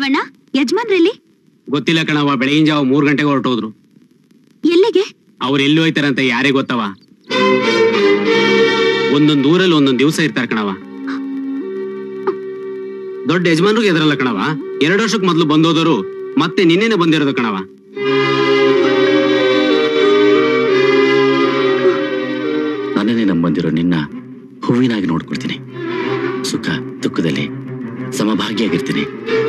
ಶಿವಣ್ಣ ಯಜಮಾನ್ರಲ್ಲಿ ಗೊತ್ತಿಲ್ಲ ಕಣವ ಬೆಳಗಿನ ಜಾವ ಮೂರ್ ಗಂಟೆಗೆ ಹೊರಟೋದ್ರು ಎಲ್ಲಿಗೆ ಅವ್ರು ಎಲ್ಲಿ ಹೋಯ್ತಾರಂತ ಯಾರೇ ಗೊತ್ತವ ಒಂದೊಂದ್ ಊರಲ್ಲಿ ಒಂದೊಂದ್ ದಿವಸ ಇರ್ತಾರ ಕಣವ ದೊಡ್ಡ ಯಜಮಾನ್ರಿಗೆ ಎದರಲ್ಲ ಕಣವ ಎರಡು ವರ್ಷಕ್ಕೆ ಮೊದ್ಲು ಬಂದೋದವರು ಮತ್ತೆ ನಿನ್ನೆನೆ ಬಂದಿರೋದು ಕಣವ ನನ್ನನ್ನೇ ನಂಬಂದಿರೋ ನಿನ್ನ ಹೂವಿನಾಗಿ ನೋಡ್ಕೊಳ್ತೀನಿ ಸುಖ ದುಃಖದಲ್ಲಿ ಸಮಭಾಗಿಯಾಗಿರ್ತೀನಿ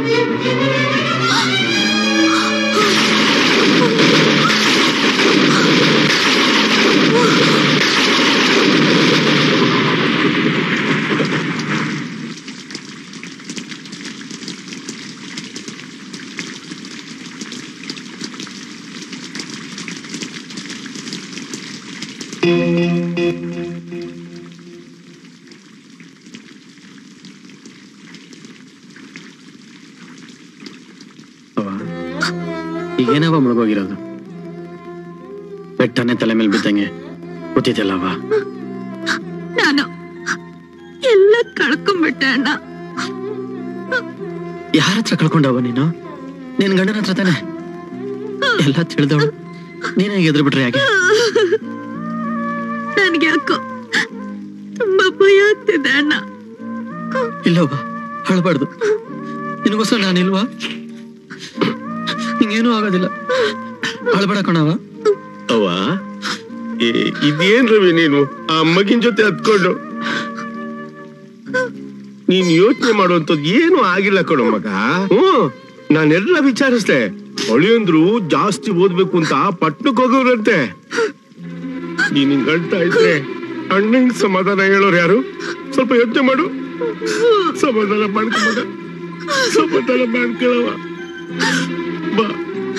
ಈಗೇನವ ಮುಳುಗೋಗಿರೋದು ಬೆಟ್ಟನೆ ತಲೆ ಮೇಲೆ ಬಿದ್ದಂಗೆ ಗೊತ್ತಿದ್ದಲ್ಲವ ನಾನು ಎಲ್ಲ ಕಳ್ಕೊಂಡ್ಬಿಟ್ಟೆ ಅಣ್ಣ ಯಾರ ಹತ್ರ ಕಳ್ಕೊಂಡವ ನೀನು ನಿನ್ ಗಂಡನ ಹತ್ರ ತಾನೆ ಎಲ್ಲ ತಿಳಿದವಳು ನೀನೇ ಎದ್ರು ಬಿಟ್ರೆ ಯಾಕೆ ನನ್ಗೆ ಯಾಕೋ ತುಂಬಾ ಭಯ ಆಗ್ತಿದೆ ಅಣ್ಣ ಇಲ್ಲವ್ವ ಅಳಬಾರ್ದು ನಿನಗೋಸ್ಕರ ನಾನಿಲ್ವಾ ಹಿಂಗೇನೂ ಆಗೋದಿಲ್ಲ ಅಳಬೇಡ ಕಣವ ಅವ ಏ, ಇದೇನ್ ರವಿ ನೀನು ಆ ಅಮ್ಮಗಿನ ಜೊತೆ ಹತ್ಕೊಂಡು ನೀನ್ ಯೋಚನೆ ಮಾಡುವಂತದ್ದು ಏನು ಆಗಿಲ್ಲ ಕಣೋ ಮಗ ಹ್ಮ್ ನಾನೆಲ್ಲ ವಿಚಾರಿಸ್ದೆ ಅಳಿಯಂದ್ರು ಜಾಸ್ತಿ ಓದ್ಬೇಕು ಅಂತ ಪಟ್ನಕ್ ಹೋಗೋರಂತೆ ನೀನ್ ಹಿಂಗ್ ಅಳ್ತಾ ಇದ್ರೆ ಅಣ್ಣಂಗ್ ಸಮಾಧಾನ ಹೇಳೋರು ಯಾರು ಸ್ವಲ್ಪ ಯೋಚನೆ ಮಾಡು ಸಮಾಧಾನ ಮಾಡ್ಕೊ ಮಗ ಸಮಾಧಾನ ಮಾಡ್ಕೊಳವ ಬಾ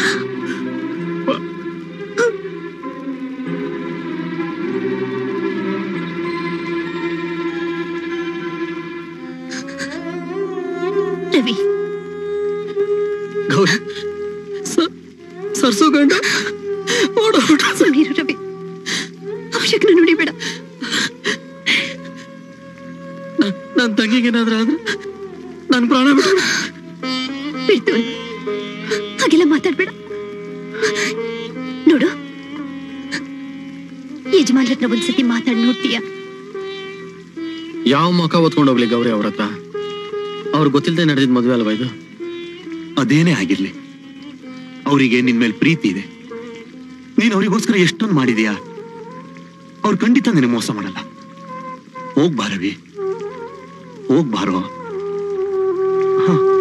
ರವಿ ಗೌರಿ ಸ- ಸರ್ಸು ಗಂಡ ಓಡೋಗ್ಬಿಟ್ಟ ಸುಮ್ಮನಿರು ರವಿ ಅವಶ್ಯಕನ ನುಡಿಬೇಡ ನನ್ನ ತಂಗಿಗೇನಾದ್ರೂ ಆದ್ರೆ ನನ್ನ ಪ್ರಾಣ ಬಿಟ್ಟು ಬಿಡ್ತು ಹಾಗೆಲ್ಲ ಮಾತಾಡ್ಬೇಡ ನೋಡು ಯಜಮಾನ್ರ ಹತ್ರ ಒಂದ್ಸತಿ ಮಾತಾಡ್ ನೋಡ್ತೀಯ ಯಾವ ಮುಖ ಹೊತ್ಕೊಂಡು ಹೋಗ್ಲಿ ಗೌರಿ ಅವ್ರ ಹತ್ರ ಅವ್ರು ಗೊತ್ತಿಲ್ಲದೆ ನಡೆದಿದ್ ಮದುವೆ ಅಲ್ವಾ ಇದು ಅದೇನೇ ಆಗಿರ್ಲಿ ಅವರಿಗೆ ನಿನ್ ಮೇಲೆ ಪ್ರೀತಿ ಇದೆ ನೀನ್ ಅವರಿಗೋಸ್ಕರ ಎಷ್ಟೊಂದು ಮಾಡಿದೀಯಾ ಅವ್ರು ಖಂಡಿತ ನಿನಗೆ ಮೋಸ ಮಾಡಲ್ಲ ಹೋಗ್ಬಾ ರವಿ ಹೋಗ್ಬಾರೋ ಹ